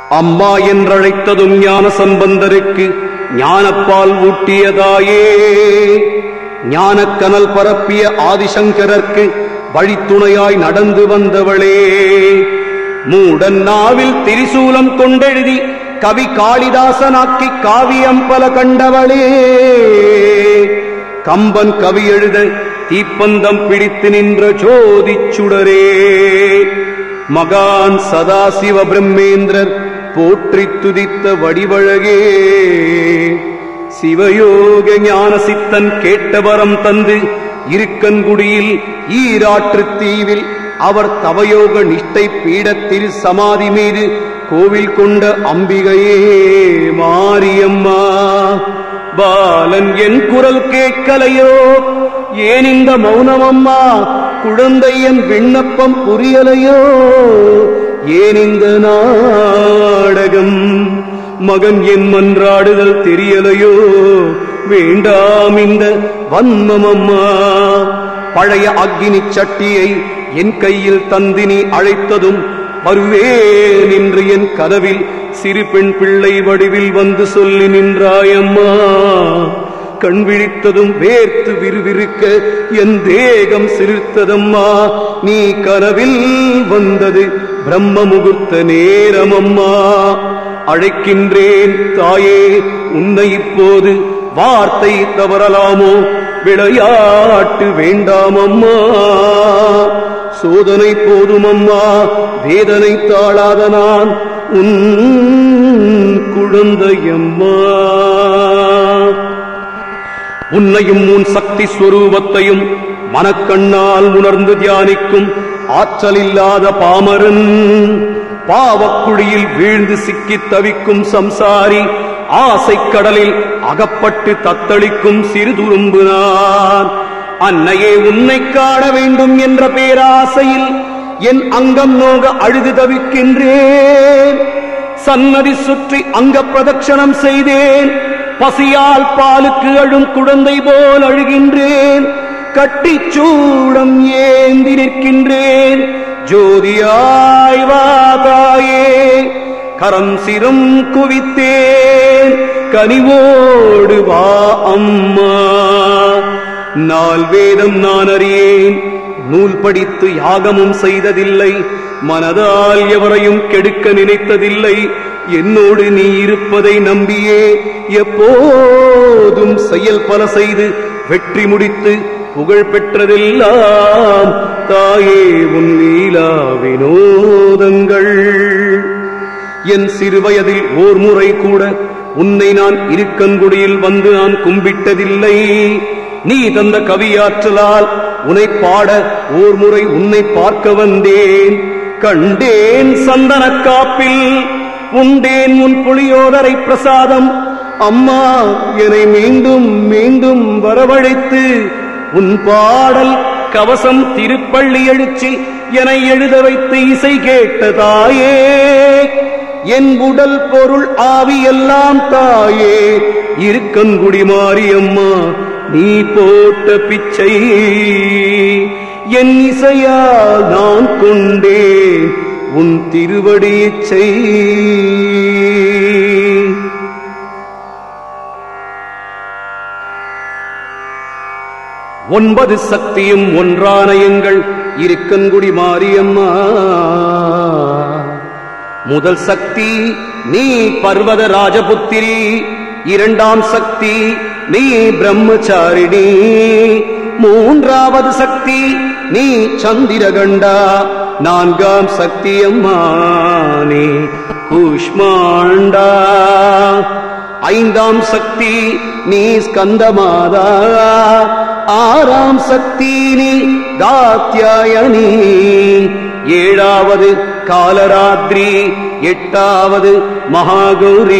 அம்மா என்றழைத்ததும் ஞான சம்பந்தருக்கு ஞானப்பால் ஊட்டியதாயே ஞானக்கனல் பரப்பிய ஆதிசங்கரர்க்கு வழித்துணையாய் நடந்து வந்தவளே மூடன் நாவில் திரிசூலம் கொண்டெழுதி கவி காளிதாசனாக்கி காவியம் பல கண்டவளே கம்பன் கவி எழுத தீப்பந்தம் பிடித்து நின்ற ஜோதிச் சுடரே மகான் சதாசிவ பிரம்மேந்திரர் போற்றித் துதித்த வடிவழகே சிவயோக ஞான சித்தன் கேட்ட வரம் தந்து இருக்கன்குடியில் ஈராற்றுத் தீவில் அவர் தவயோக நிஷ்டை பீடத்தில் சமாதி மீது கோவில் கொண்ட அம்பிகையே மாரியம்மா பாலன் என் குரல் கேட்கலையோ ஏன் இந்த மௌனமம்மா குழந்தை என் விண்ணப்பம் புரியலையோ ஏன் இந்த நாடகம் மகன் என் மன்றாடுதல் தெரியலையோ வேண்டாம் இந்த வன்மமம்மா பழைய அக்கினி சட்டியை என் கையில் தந்தினி அழைத்ததும் வருவேன் என்று என் கதவில் சிறு பெண் பிள்ளை வடிவில் வந்து சொல்லி நின்றாயம்மா கண் விழித்ததும் வேர்த்து விறுவிறுக்க என் தேகம் சிலிர்த்ததம்மா நீ கனவில் வந்தது பிரம்ம முகூர்த்த நேரமம்மா அழைக்கின்றேன் தாயே உன்னை இப்போது வார்த்தை தவறலாமோ விளையாட்டு வேண்டாமம்மா சோதனை போதுமம்மா வேதனை தாழாத நான் உன் குழந்தையம்மா உன்னையும் உன் சக்தி ஸ்வரூபத்தையும் மனக்கண்ணால் உணர்ந்து தியானிக்கும் ஆற்றலில்லாத பாமரன் பாவக்குழியில் வீழ்ந்து சிக்கித் தவிக்கும் சம்சாரி ஆசைக் கடலில் அகப்பட்டு தத்தளிக்கும் சிறுதுரும்பு நான் அன்னையே உன்னை காண வேண்டும் என்ற பேராசையில் என் அங்கம் நோக அழுது தவிக்கின்றேன் சன்னதி சுற்றி அங்க பிரதட்சணம் செய்தேன் பசியால் பாலுக்கு அழும் குழந்தை போல் அழுகின்றேன் கட்டிச் சூடம் ஏந்தி நிற்கின்றேன் ஜோதியாய் வா தாயே கரம் சிரம் குவித்தேன் கனிவோடு வா அம்மா நால் வேதம் நான் அறியேன் நூல் படித்து யாகமும் செய்ததில்லை மனதால் எவரையும் கெடுக்க நினைத்ததில்லை என்னோடு நீ இருப்பதை நம்பியே எப்போதும் செயல் பல செய்து வெற்றி முடித்து புகழ் பெற்றதெல்லாம் தாயே உன் லீலா வினோதங்கள் என் சிறுவயதில் ஓர் முறை கூட உன்னை நான் இருக்கங்குடியில் வந்து நான் கும்பிட்டதில்லை நீ தந்த கவியாற்றலால் உன்னை பாட ஓர் முறை உன்னை பார்க்க வந்தேன் கண்டேன் சந்தன காப்பில் உண்டேன் உன் புளியோதரை பிரசாதம் அம்மா என்னை மீண்டும் மீண்டும் வரவழைத்து உன் பாடல் கவசம் திருப்பள்ளி எழுச்சி என எழுத வைத்து இசை கேட்ட தாயே என் உடல் பொருள் ஆவி எல்லாம் தாயே இருக்கங்குடி மாரியம்மா நீ போட்ட பிச்சை என் இசையால் நான் கொண்டேன் உன் திருவடி இச்சை ஒன்பது சக்தியும் ஒன்றான எங்கள் இருக்கன்குடி மாரியம்மா முதல் சக்தி நீ பர்வத ராஜபுத்திரி இரண்டாம் சக்தி நீ பிரம்மச்சாரிணி மூன்றாவது சக்தி நீ சந்திரகண்டா நான்காம் சக்தி அம்மா நீ கூஷ்மாண்டா ஐந்தாம் சக்தி நீ ஸ்கந்தமாதா ஆறாம் சக்தி நீ தாத்யாயணி ஏழாவது காலராத்திரி எட்டாவது மகாகௌரி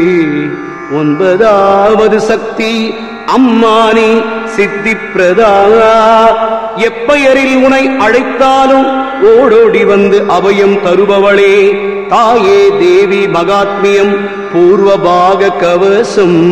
ஒன்பதாவது சக்தி அம்மானி சித்தி பிரதா எப்பெயரில் உனை அழைத்தாலும் ஓடோடி வந்து அபயம் தருபவளே தாயே தேவி மகாத்மியம் பூர்வபாக கவசம்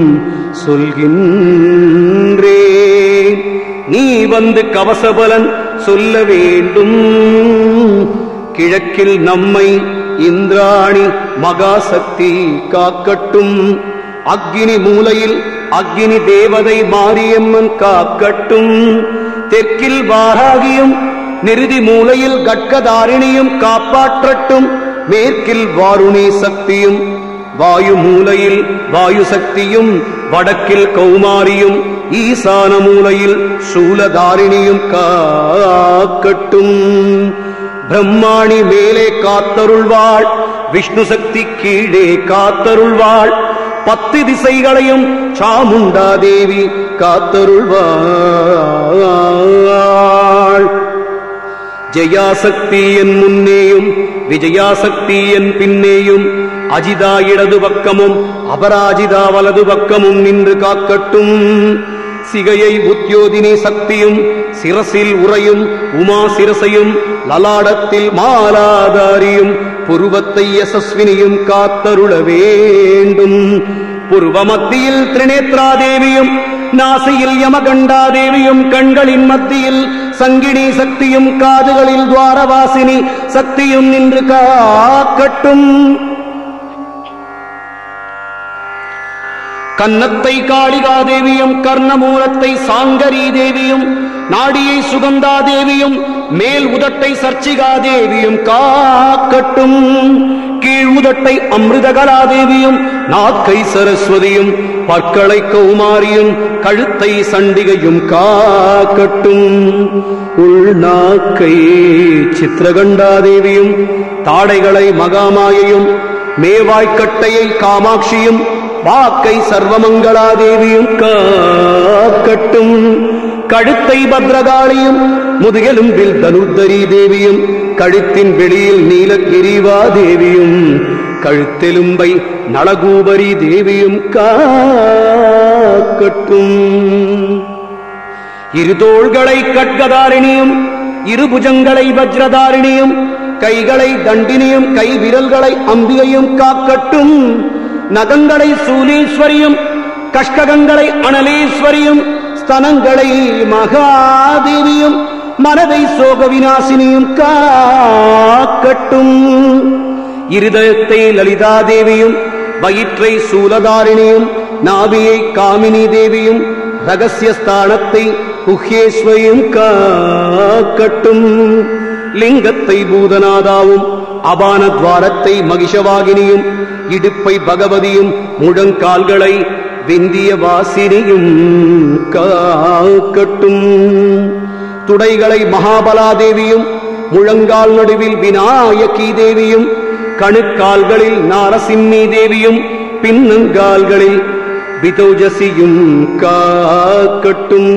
சொல்கின்றேன் நீ வந்து கவசபலன் சொல்ல வேண்டும் கிழக்கில் நம்மை இந்திராணி மகாசக்தி காக்கட்டும் அக்னி மூலையில் அக்னி தேவதை மாரியம்மன் காக்கட்டும் தெற்கில் வாராகியும் நிருதி மூலையில் கட்கதாரிணியும் காப்பாற்றட்டும் மேற்கில் வாருணி சக்தியும் வாயு மூலையில் வாயு சக்தியும் வடக்கில் கௌமாரியும் ஈசான மூலையில் சூலதாரிணியும் காக்கட்டும் பிரம்மாணி மேலே காத்தருள்வாள் விஷ்ணு சக்தி கீழே காத்தருள்வாள் பத்து திசைகளையும் சாமுண்டா தேவி காத்தருள்வாள் ஜெயாசக்தி என் முன்னேயும் விஜயாசக்தி என் பின்னேயும் அஜிதா இடது பக்கமும் அபராஜிதா வலது பக்கமும் நின்று காக்கட்டும் சிகையை உத்யோதினி சக்தியும் சிரசில் உறையும் உமா சிரசையும் லலாடத்தில் மாலாதாரியும் புருவத்தை யசஸ்வினியும் காத்தருள வேண்டும் புருவ மத்தியில் திரிநேத்ரா தேவியும் நாசியில் யமகண்டா தேவியும் கண்களின் மத்தியில் சங்கினி சக்தியும் காதுகளில் துவாரவாசினி சக்தியும் நின்று காக்கட்டும் கன்னத்தை காளிகா தேவியும் கர்ணமூலத்தை சாங்கரி தேவியும் நாடியை சுகந்தா தேவியும் மேல் உதட்டை சர்ச்சிகா தேவியும் காக்கட்டும் கீழ் உதட்டை அமிர்தகலா தேவியும் நாக்கை சரஸ்வதியும் பற்களை கௌமாரியும் கழுத்தை சண்டிகையும் காக்கட்டும் உள்நாக்கை சித்திரகண்டா தேவியும் தாடைகளை மகாமாயையும் மேவாய்க்கட்டையை காமாட்சியும் வாக்கை சர்வமங்களாதேவியும் காக்கட்டும் கழுத்தை பத்ரகாளியும் முதுகெலும்பில் தனுத்தரி தேவியும் கழுத்தின் வெளியில் நீலகிரிவா தேவியும் கழுத்தெலும்பை நளகூபரி தேவியும் காக்கட்டும் இரு தோள்களை கட்கதாரிணியும் இரு புஜங்களை வஜ்ரதாரிணியும் கைகளை தண்டினியும் கை விரல்களை அம்பிகையும் காக்கட்டும் நகங்களை சூலீஸ்வரியும் கஷ்டகங்களை அனலீஸ்வரியும் ஸ்தனங்களை மகாதேவியும் மனதை சோக விநாசினியும் காக்கட்டும் இருதயத்தை லலிதா தேவியும் வயிற்றை சூலதாரிணியும் நாபியை காமினி தேவியும் ரகசிய ஸ்தானத்தை குஹ்யேஸ்வரியும் காக்கட்டும் லிங்கத்தை பூதநாதாவும் அபான துவாரத்தை மகிஷவாகினியும் இடுப்பை பகவதியும் முழங்கால்களை விந்திய வாசினியும் காக்கட்டும் துடைகளை மகாபலாதேவியும் முழங்கால் நடுவில் விநாயகி தேவியும் கணுக்கால்களில் நாரசிம்மி தேவியும் பின்னங்கால்களில் விதௌஜசியும் காக்கட்டும்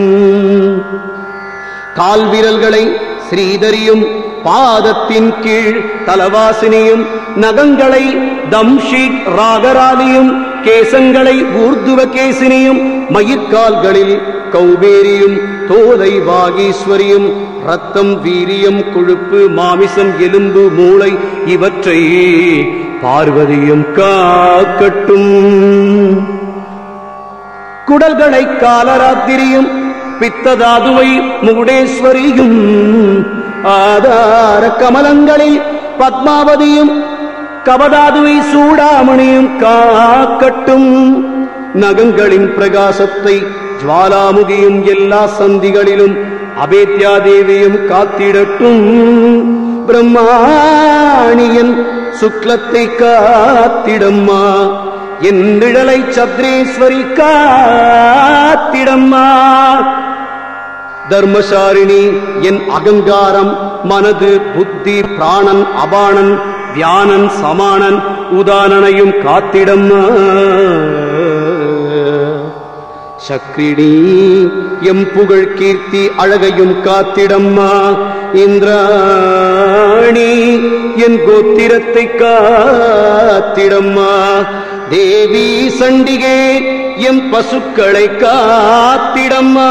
கால் விரல்களை ஸ்ரீதரியும் பாதத்தின் கீழ் தலவாசினியும் நகங்களை தம்ஷீட் ராகராலியும் கேசங்களை ஊர்துவ கேசினியும் மயிர்கால்களில் கௌபேரியும் தோலை வாகீஸ்வரியும் ரத்தம் வீரியம் கொழுப்பு மாமிசம் எலும்பு மூளை இவற்றை பார்வதியும் காக்கட்டும் குடல்களை காலராத்திரியும் பித்ததாதுவை முகுடேஸ்வரியும் ஆதார கமலங்களில் பத்மாவதியும் கபதாதுவை சூடாமணியும் காக்கட்டும் நகங்களின் பிரகாசத்தை ஜுவாலாமுகியும் எல்லா சந்திகளிலும் அபேத்யாதேவியும் காத்திடட்டும் பிரம்மாணியன் சுக்லத்தை காத்திடம்மா என் நிழலை சத்ரேஸ்வரி காத்திடம்மா தர்மசாரிணி என் அகங்காரம் மனது புத்தி பிராணன் அபானன் வியானன் சமானன் உதானனையும் காத்திடம்மா சக்ரிணி எம் புகழ் கீர்த்தி அழகையும் காத்திடம்மா இந்திராணி என் கோத்திரத்தை காத்திடம்மா தேவி சண்டிகே எம் பசுக்களை காத்திடம்மா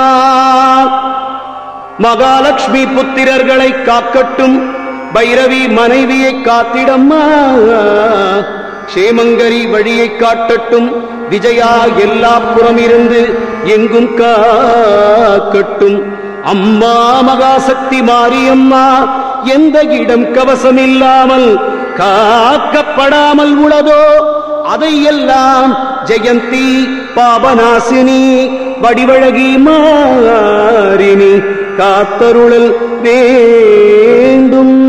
மகாலட்சுமி புத்திரர்களை காக்கட்டும் பைரவி மனைவியை காத்திடம்மா க்ஷேமங்கரி வழியை காட்டட்டும் விஜயா எல்லா புறமிருந்து எங்கும் காக்கட்டும் அம்மா மகாசக்தி மாரியம்மா எந்த இடம் கவசம் இல்லாமல் காக்கப்படாமல் உளதோ அதையெல்லாம் ஜெயந்தி பாபநாசினி வடிவழகி மாறினி காத்தருளல் வேண்டும்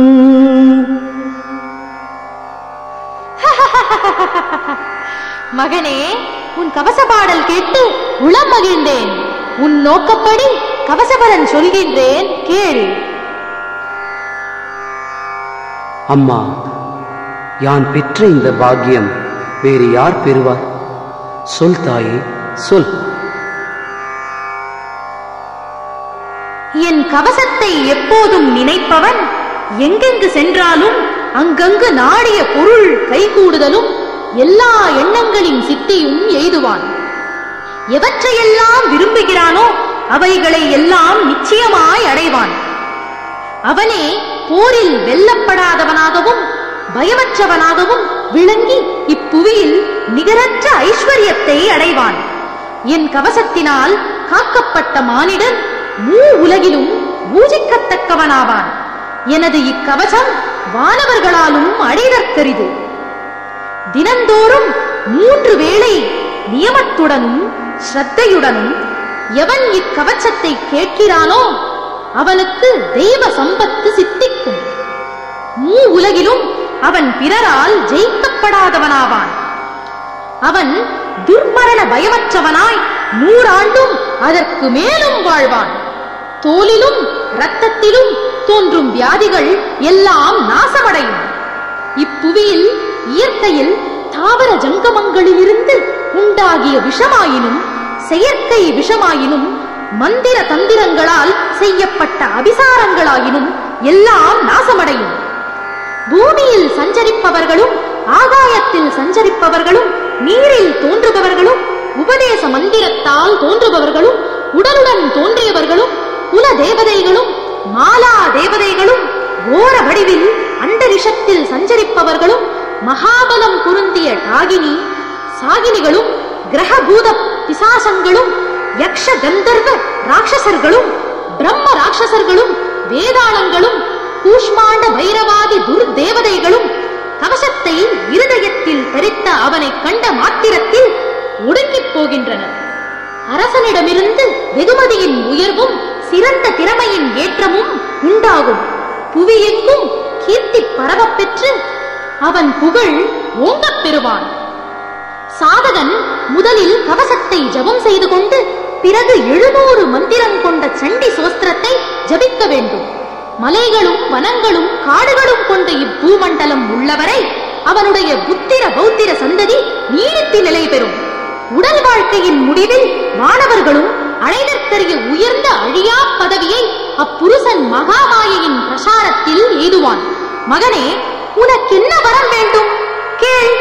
மகனே உன் கவச பாடல் கேட்டு உளம் மகிழ்ந்தேன் உன் நோக்கப்படி கவசபலன் சொல்கின்றேன் கேள் அம்மா யான் பெற்ற இந்த பாக்கியம் வேறு யார் பெறுவார் சொல் தாயே சொல் என் கவசத்தை எப்போதும் நினைப்பவன் எங்கெங்கு சென்றாலும் அங்கங்கு நாடிய பொருள் கைகூடுதலும் எல்லா எண்ணங்களின் சித்தியும் எய்துவான் எவற்றையெல்லாம் விரும்புகிறானோ அவைகளை எல்லாம் நிச்சயமாய் அடைவான் அவனே போரில் வெல்லப்படாதவனாகவும் பயமற்றவனாகவும் விளங்கி இப்புவியில் நிகரற்ற ஐஸ்வர்யத்தை அடைவான் என் கவசத்தினால் காக்கப்பட்ட மானிடன் மூ உலகிலும் பூஜிக்கத்தக்கவனாவான் எனது இக்கவசம் வானவர்களாலும் அடைதற்கரிது தினந்தோறும் மூன்று வேளை நியமத்துடனும் ஸ்ரத்தையுடனும் எவன் இக்கவச்சத்தை கேட்கிறானோ அவனுக்கு தெய்வ சம்பத்து சித்திக்கும் மூ உலகிலும் அவன் பிறரால் ஜெயிக்கப்படாதவனாவான் அவன் துர்மரண பயமற்றவனாய் நூறாண்டும் அதற்கு மேலும் வாழ்வான் தோலிலும் இரத்தத்திலும் தோன்றும் வியாதிகள் எல்லாம் நாசமடையும் இப்புவியில் இயற்கையில் தாவர ஜங்கமங்களிலிருந்து உண்டாகிய விஷமாயினும் செயற்கை விஷமாயினும் மந்திர தந்திரங்களால் செய்யப்பட்ட அபிசாரங்களாயினும் எல்லாம் நாசமடையும் பூமியில் சஞ்சரிப்பவர்களும் ஆகாயத்தில் சஞ்சரிப்பவர்களும் நீரில் தோன்றுபவர்களும் உபதேச மந்திரத்தால் தோன்றுபவர்களும் உடலுடன் தோன்றியவர்களும் குல தேவதைகளும் மாலா தேவதைகளும் ஓர வடிவில் அண்டரிஷத்தில் சஞ்சரிப்பவர்களும் மகாபலம் பொருந்திய ராகினி சாகினிகளும் கிரகபூத பிசாசங்களும் யக்ஷ கந்தர்வ ராட்சசர்களும் பிரம்ம ராட்சசர்களும் வேதாளங்களும் கூஷ்மாண்ட பைரவாதி துர்தேவதைகளும் கவசத்தை இருதயத்தில் தரித்த அவனை கண்ட மாத்திரத்தில் ஒடுங்கிப் போகின்றனர் அரசனிடமிருந்து வெகுமதியின் உயர்வும் சிறந்த திறமையின் ஏற்றமும் உண்டாகும் புவியெங்கும் கீர்த்தி பரவப் பெற்று அவன் புகழ் ஓங்கப் பெறுவான் சாதகன் முதலில் கவசத்தை ஜபம் செய்து கொண்டு பிறகு எழுநூறு மந்திரம் கொண்ட சண்டி சோஸ்திரத்தை ஜபிக்க வேண்டும் மலைகளும் வனங்களும் காடுகளும் கொண்ட இப்பூமண்டலம் உள்ளவரை அவனுடைய புத்திர பௌத்திர சந்ததி நீடித்து நிலை பெறும் உடல் வாழ்க்கையின் முடிவில் மாணவர்களும் அடைதற்கரிய உயர்ந்த அழியா பதவியை அப்புருஷன் மகாமாயையின் பிரசாரத்தில் எய்துவான் மகனே உனக்கென்ன வரம் வேண்டும் கேள்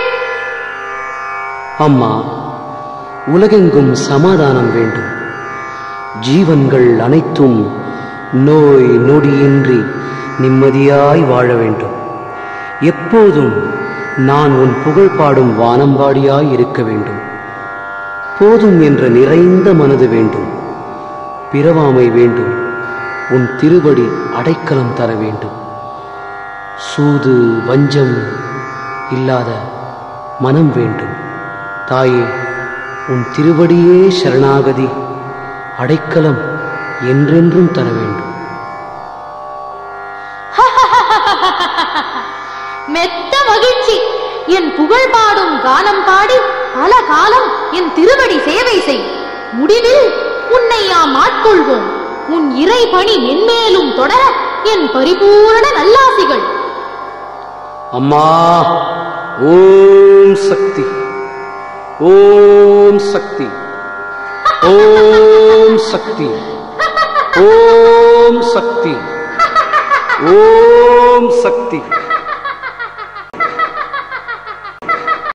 அம்மா உலகெங்கும் சமாதானம் வேண்டும் ஜீவன்கள் அனைத்தும் நோய் நொடியின்றி நிம்மதியாய் வாழ வேண்டும் எப்போதும் நான் உன் புகழ் பாடும் வானம்பாடியாய் இருக்க வேண்டும் போதும் என்ற நிறைந்த மனது வேண்டும் பிறவாமை வேண்டும் உன் திருவடி அடைக்கலம் தர வேண்டும் சூது வஞ்சம் இல்லாத மனம் வேண்டும் தாயே உன் திருவடியே சரணாகதி அடைக்கலம் என்றென்றும் தர வேண்டும் மெத்த மகிழ்ச்சி என் புகழ் பாடும் கானம் பாடி பல காலம் என் திருவடி சேவை செய் முடிவில் உன்னை யாம் ஆட்கொள்வோம் உன் இறை பணி மென்மேலும் தொடர என் பரிபூரண நல்லாசிகள் அம்மா ஓம் சக்தி ஓம் சக்தி ஓம் சக்தி ஓம் சக்தி ஓம் சக்தி